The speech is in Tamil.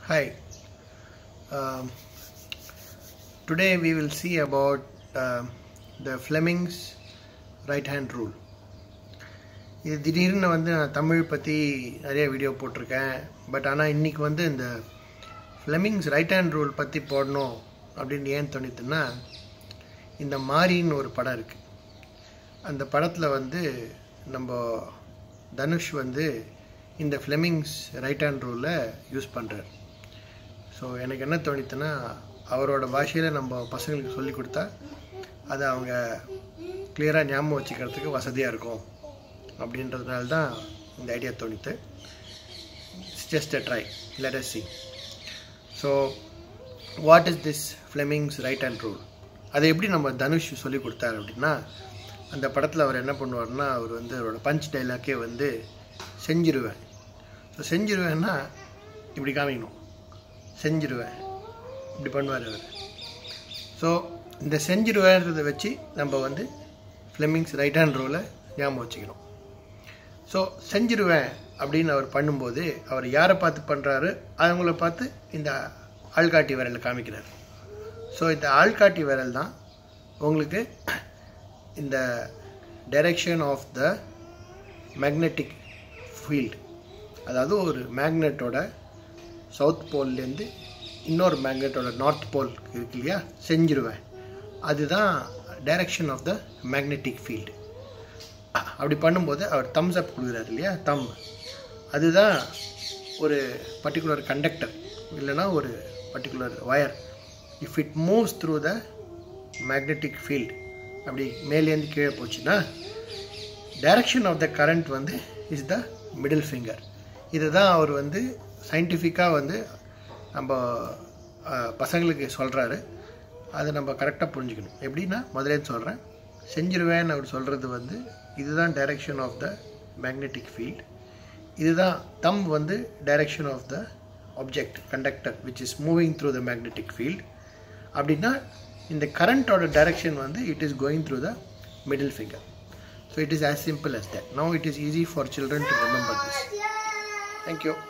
Hi. Um, today we will see about uh, the Fleming's right hand rule. இது திடீர்னு வந்து நான் தமிழ் பற்றி நிறைய வீடியோ போட்டிருக்கேன் பட் ஆனால் இன்றைக்கி வந்து இந்த ஃப்ளெமிங்ஸ் ரைட் ஹேண்ட் ரூல் பற்றி போடணும் அப்படின்னு ஏன் தோணித்துன்னா இந்த மாரின்னு ஒரு படம் இருக்குது அந்த படத்தில் வந்து நம்ம தனுஷ் வந்து இந்த ஃப்ளெமிங்ஸ் ரைட் ஹேண்ட் ரூலை யூஸ் பண்ணுறார் ஸோ எனக்கு என்ன தோணித்துன்னா அவரோட பாஷையில் நம்ம பசங்களுக்கு சொல்லி கொடுத்தா அதை அவங்க கிளியராக ஞாபகம் வச்சுக்கிறதுக்கு வசதியாக இருக்கும் அப்படின்றதுனால தான் இந்த ஐடியா தோணித்து it's just a try let us see so what is this Fleming's right hand rule அதை எப்படி நம்ம தனுஷ் சொல்லி கொடுத்தாரு அப்படின்னா அந்த படத்தில் அவர் என்ன பண்ணுவார்னா அவர் வந்து அவரோட பஞ்ச் டைலாக்கே வந்து செஞ்சிருவேன் ஸோ செஞ்சிருவேன்னா இப்படி காமிக்கணும் செஞ்சிருவேன் இப்படி பண்ணுவார் அவர் ஸோ இந்த செஞ்சிருவேன்றதை வச்சு நம்ம வந்து ஃப்ளெமிங்ஸ் ரைட் ஹேண்ட் ரூலை ஞாபகம் வச்சுக்கணும் ஸோ செஞ்சிருவேன் அப்படின்னு அவர் பண்ணும்போது அவர் யாரை பார்த்து பண்ணுறாரு அவங்கள பார்த்து இந்த ஆள்காட்டி விரலை காமிக்கிறார் ஸோ இந்த ஆள்காட்டி விரல் தான் உங்களுக்கு இந்த direction of the magnetic field அதாவது ஒரு மேக்னெட்டோட சவுத் போல்லேருந்து இன்னொரு மேக்னெட்டோட நார்த் போல் இருக்கு இல்லையா செஞ்சிருவேன் அதுதான் direction of the magnetic field அப்படி பண்ணும்போது அவர் தம்ஸ் அப் கொடுக்குறாரு இல்லையா தம் அதுதான் ஒரு பர்டிகுலர் கண்டக்டர் இல்லைன்னா ஒரு particular wire if it moves through the magnetic field அப்படி மேலேருந்து கீழே போச்சுன்னா டைரக்ஷன் ஆஃப் த கரண்ட் வந்து இஸ் த மிடில் ஃபிங்கர் இதுதான் அவர் வந்து சயின்டிஃபிக்காக வந்து நம்ம பசங்களுக்கு சொல்கிறாரு அதை நம்ம கரெக்டாக புரிஞ்சுக்கணும் எப்படின்னா முதலே சொல்கிறேன் செஞ்சிருவேன் அவர் சொல்கிறது வந்து இதுதான் direction of the magnetic field இதுதான் தம் வந்து direction of the object conductor which is moving through the magnetic field அப்படின்னா இந்த கரண்ட்டோட டைரக்ஷன் வந்து it is going through the middle finger so it is as simple as that no it is easy for children to remember this thank you